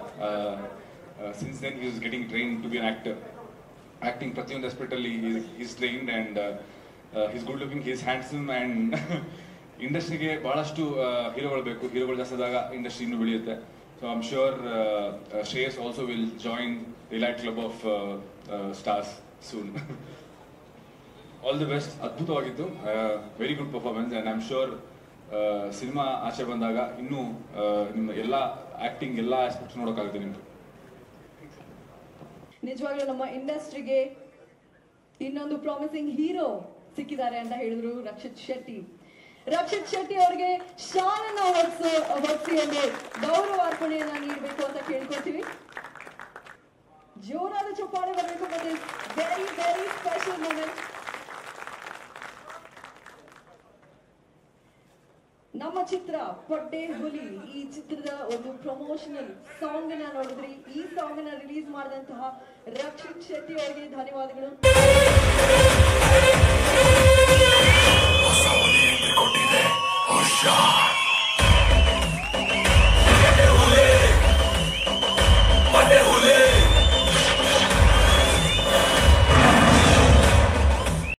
since then is getting train to be an actor acting ಪ್ರತಿಯೊಂದು aspect ಅಲ್ಲಿ is trained and is good looking is handsome and ಇಂಡಸ್ಟ್ರಿಗೆ ಬಹಳಷ್ಟು ಹೀರೋಗಳು ಬೇಕು ಹೀರೋಗಳು ಜಾಸ್ತಿ ಆದಾಗ ಇಂಡಸ್ಟ್ರಿ ಇನ್ನೂ ಬೆಳೆಯುತ್ತೆ so I'm sure Shreyas also will join elite club of stars soon all the best ಅದ್ಭುತವಾಗಿತ್ತು very good performance and I'm sure cinema ಆಚೆ ಬಂದಾಗ ಇನ್ನೂ ಆ, ನಿಮ್ಮ ಎಲ್ಲ ಆಕ್ಟಿಂಗ್ ಎಲ್ಲ ಆಸ್ಪೆಕ್ಟ್ಸ್ ನೋಡೋಕ್ಕಾಗುತ್ತೆ ನಿಮ್ಗೆ ನಿಜವಾಗ್ಲೂ ನಮ್ಮ ಇಂಡಸ್ಟ್ರಿಗೆ ಇನ್ನೊಂದು ಪ್ರಾಮಿಸಿಂಗ್ ಹೀರೋ ಸಿಕ್ಕಿದ್ದಾರೆ ಅಂತ ಹೇಳಿದ್ರು ರಕ್ಷಿತ್ ಶೆಟ್ಟಿ ರಕ್ಷಿತ್ ಶೆಟ್ಟಿ ಅವರಿಗೆ ಶಾಲನ್ನ ಹೊರಿಸು ಹೊರಿಸಿ ಒಂದು ಗೌರವಾರ್ಪಣೆಯನ್ನ ನೀಡಬೇಕು ಅಂತ ಕೇಳ್ಕೊತೀವಿ ಜೋರಾದ ಚಪ್ಪಾಳೆ ಬರಬೇಕು ಮತ್ತೆ ವೆರಿ ವೆರಿ ಸ್ಪೆಷಲ್ ಮೂಮೆಂಟ್ ನಮ್ಮ ಚಿತ್ರ ಪಡ್ಡೆ ಹುಲಿ ಈ ಚಿತ್ರದ ಒಂದು ಪ್ರಮೋಷನಲ್ ಸಾಂಗ್ ನ ನೋಡಿದ್ರಿ ಈ ಸಾಂಗ್ ನ ರಿಲೀಸ್ ಮಾಡಿದಂತಹ ರಕ್ಷಿತ್ ಶೆಟ್ಟಿ ಅವರಿಗೆ ಧನ್ಯವಾದಗಳು